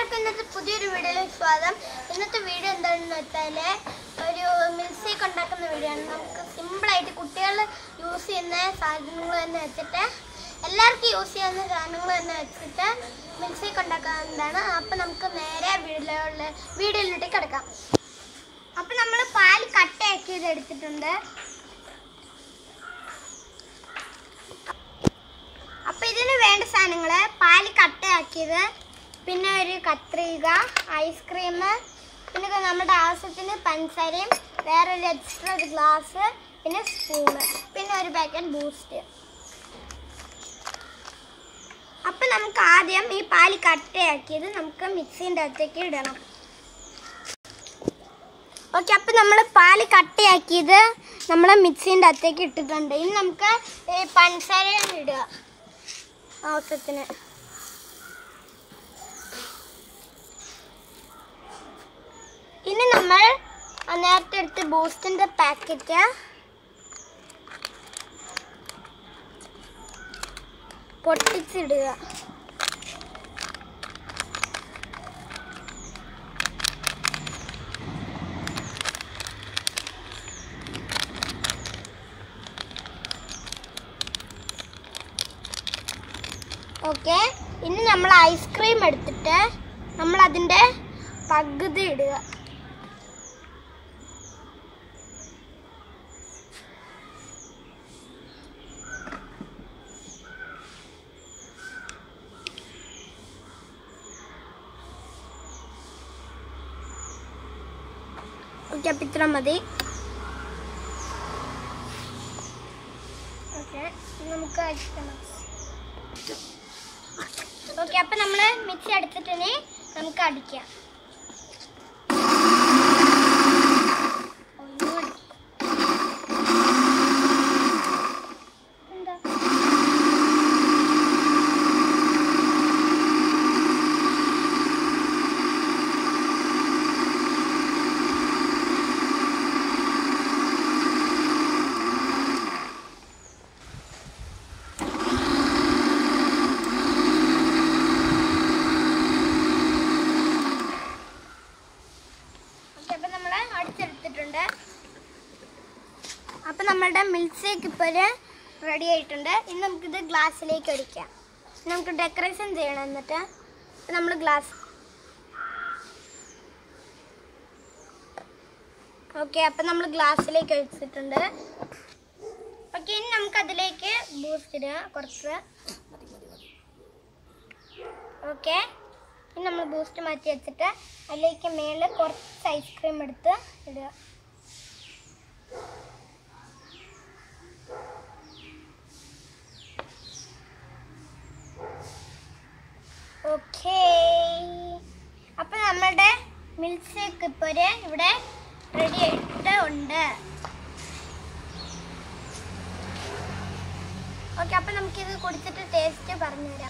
എല്ലാവർക്കും ഇന്നത്തെ പുതിയൊരു വീഡിയോയിലേക്ക് സ്വാഗതം ഇന്നത്തെ വീഡിയോ എന്താണെന്ന് വെച്ചാൽ ഒരു മിൽസേക്ക് ഉണ്ടാക്കുന്ന വീഡിയോ ആണ് നമുക്ക് സിമ്പിളായിട്ട് കുട്ടികൾ യൂസ് ചെയ്യുന്ന സാധനങ്ങൾ തന്നെ വെച്ചിട്ട് എല്ലാവർക്കും യൂസ് ചെയ്യുന്ന സാധനങ്ങൾ തന്നെ വെച്ചിട്ട് മിൽസേക്ക് ഉണ്ടാക്കാവുന്നതാണ് അപ്പം നമുക്ക് നേരെ വീഡിയോയിലുള്ള വീഡിയോയിലോട്ട് കിടക്കാം അപ്പം നമ്മൾ പാൽ കട്ടയാക്കിയത് എടുത്തിട്ടുണ്ട് അപ്പൊ ഇതിന് വേണ്ട സാധനങ്ങള് പാല് കട്ടയാക്കിയത് പിന്നെ ഒരു കത്രിക ഐസ്ക്രീം പിന്നെ ഇത് നമ്മുടെ ആവശ്യത്തിന് പഞ്ചസാരയും വേറെ ഒരു എക്സ്ട്രാ ഒരു ഗ്ലാസ് പിന്നെ സ്പൂണ് പിന്നെ ഒരു പാക്കറ്റ് ബൂസ്റ്റ് അപ്പൊ നമുക്ക് ആദ്യം ഈ പാല് കട്ടയാക്കിയത് നമുക്ക് മിക്സിൻ്റെ അകത്തേക്ക് ഇടണം ഓക്കെ അപ്പൊ നമ്മൾ പാല് കട്ടയാക്കിയത് നമ്മൾ മിക്സിൻ്റെ അകത്തേക്ക് ഇട്ടിട്ടുണ്ട് ഇനി നമുക്ക് ഈ പഞ്ചസാര ഇടുക ആവശ്യത്തിന് ഇനി നമ്മൾ ആ നേരത്തെ എടുത്ത് ബൂസ്റ്റിന്റെ പാക്കറ്റ് പൊട്ടിച്ചിടുക ഓക്കെ ഇനി നമ്മൾ ഐസ്ക്രീം എടുത്തിട്ട് നമ്മൾ അതിൻ്റെ പകുതി ഇടുക ഓക്കെ അപ്പം ഇത്ര മതി ഓക്കെ നമുക്ക് അടിക്കണം ഓക്കെ അപ്പൊ നമ്മള് മിക്സി എടുത്തിട്ട് നമുക്ക് അടിക്കാം ഒന്നുകൂടി. എന്താ? ഓക്കെ അപ്പൊ നമ്മള് അടിച്ചെടുത്തിട്ടുണ്ട് അപ്പൊ നമ്മളുടെ മിൽക്ക് ഷേക്ക് ഇപ്പോൾ റെഡി ആയിട്ടുണ്ട് ഇനി നമുക്കിത് ഗ്ലാസ്സിലേക്ക് അടിക്കാം ഇനി നമുക്ക് ഡെക്കറേഷൻ ചെയ്യണം എന്നിട്ട് നമ്മൾ ഗ്ലാസ് ഓക്കെ അപ്പൊ നമ്മൾ ഗ്ലാസ്സിലേക്ക് ഒഴിച്ചിട്ടുണ്ട് ഓക്കെ ഇനി നമുക്ക് അതിലേക്ക് ബൂസ്റ്റ് ഇടുക കുറച്ച് ഓക്കെ ഇനി നമ്മൾ ബൂസ്റ്റ് മാറ്റി വെച്ചിട്ട് അതിലേക്ക് മേളിൽ കുറച്ച് ഐസ്ക്രീം എടുത്ത് ഇടുക ഓക്കേ അപ്പം നമ്മളുടെ മിൽക്ക് ഷേക്ക് ഇപ്പോൾ ഇവിടെ റെഡി ആയിട്ട് ഉണ്ട് ഓക്കെ അപ്പം നമുക്കിത് കുടിച്ചിട്ട് ടേസ്റ്റ് പറഞ്ഞുതരാം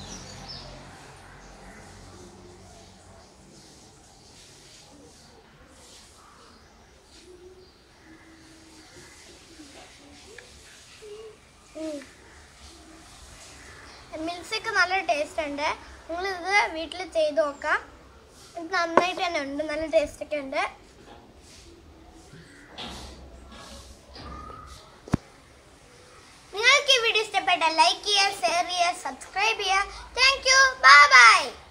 മിൽസൊക്കെ നല്ല ടേസ്റ്റ് ഉണ്ട് നിങ്ങളിത് വീട്ടിൽ ചെയ്ത് നോക്കാം ഇത് നന്നായിട്ട് തന്നെ ഉണ്ട് നല്ല ടേസ്റ്റ് ഒക്കെ ഉണ്ട് നിങ്ങൾക്ക് ഈ വീഡിയോ ഇഷ്ടപ്പെട്ടാൽ ലൈക്ക് ചെയ്യുക ഷെയർ ചെയ്യുക സബ്സ്ക്രൈബ് ചെയ്യുക താങ്ക് യു ബൈ ബൈ